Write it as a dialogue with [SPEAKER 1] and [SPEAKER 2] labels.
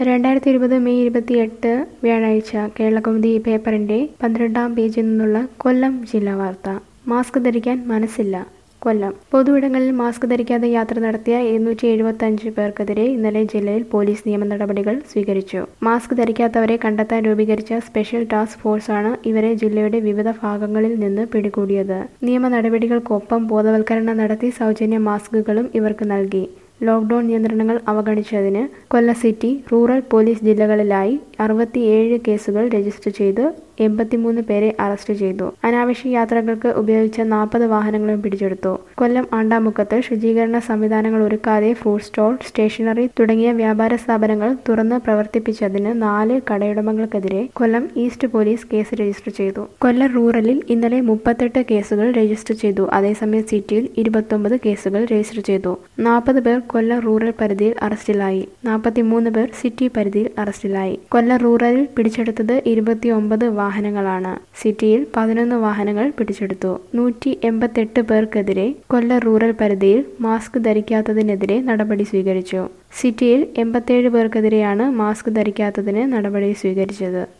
[SPEAKER 1] രണ്ടായിരത്തി ഇരുപത് മെയ് ഇരുപത്തിയെട്ട് വ്യാഴാഴ്ച കേരളകൗമുദി പേപ്പറിന്റെ പന്ത്രണ്ടാം പേജിൽ നിന്നുള്ള കൊല്ലം ജില്ലാ വാർത്ത മാസ്ക് ധരിക്കാൻ മനസ്സില്ല കൊല്ലം പൊതുയിടങ്ങളിൽ മാസ്ക് ധരിക്കാതെ യാത്ര നടത്തിയ ഇരുന്നൂറ്റി എഴുപത്തി അഞ്ച് പേർക്കെതിരെ ഇന്നലെ ജില്ലയിൽ പോലീസ് നിയമ നടപടികൾ സ്വീകരിച്ചു മാസ്ക് ധരിക്കാത്തവരെ കണ്ടെത്താൻ രൂപീകരിച്ച സ്പെഷ്യൽ ടാസ്ക് ഫോഴ്സാണ് ഇവരെ ജില്ലയുടെ വിവിധ ഭാഗങ്ങളിൽ നിന്ന് പിടികൂടിയത് നിയമ നടപടികൾക്കൊപ്പം ബോധവൽക്കരണം നടത്തി സൗജന്യ മാസ്കുകളും ഇവർക്ക് നൽകി ലോക്ക്ഡൌൺ നിയന്ത്രണങ്ങൾ അവഗണിച്ചതിന് കൊല്ലം സിറ്റി റൂറൽ പോലീസ് ജില്ലകളിലായി അറുപത്തിയേഴ് കേസുകൾ രജിസ്റ്റർ ചെയ്ത് എൺപത്തിമൂന്ന് പേരെ അറസ്റ്റ് ചെയ്തു അനാവശ്യ യാത്രകൾക്ക് ഉപയോഗിച്ച നാൽപ്പത് വാഹനങ്ങളും പിടിച്ചെടുത്തു കൊല്ലം ആണ്ടാമുക്കത്ത് ശുചീകരണ സംവിധാനങ്ങൾ ഒരുക്കാതെ ഫ്രൂട്ട് സ്റ്റോൾ സ്റ്റേഷനറി തുടങ്ങിയ വ്യാപാര സ്ഥാപനങ്ങൾ തുറന്ന് പ്രവർത്തിപ്പിച്ചതിന് നാല് കടയുടമകൾക്കെതിരെ Kollam east police case register ചെയ്തു കൊല്ലം റൂറലിൽ ഇന്നലെ മുപ്പത്തെട്ട് കേസുകൾ രജിസ്റ്റർ ചെയ്തു അതേസമയം സിറ്റിയിൽ ഇരുപത്തൊമ്പത് കേസുകൾ രജിസ്റ്റർ ചെയ്തു നാൽപ്പത് പേർ കൊല്ലം റൂറൽ പരിധിയിൽ അറസ്റ്റിലായി നാൽപ്പത്തിമൂന്ന് പേർ സിറ്റി പരിധിയിൽ അറസ്റ്റിലായി കൊല്ലം റൂറലിൽ പിടിച്ചെടുത്തത് ഇരുപത്തിയൊമ്പത് വാഹനങ്ങളാണ് സിറ്റിയിൽ പതിനൊന്ന് വാഹനങ്ങൾ പിടിച്ചെടുത്തു നൂറ്റി എൺപത്തെട്ട് പേർക്കെതിരെ കൊല്ലം റൂറൽ പരിധിയിൽ മാസ്ക് ധരിക്കാത്തതിനെതിരെ നടപടി സ്വീകരിച്ചു സിറ്റിയിൽ എൺപത്തേഴ് പേർക്കെതിരെയാണ് മാസ്ക് ധരിക്കാത്തതിന് നടപടി സ്വീകരിച്ചത്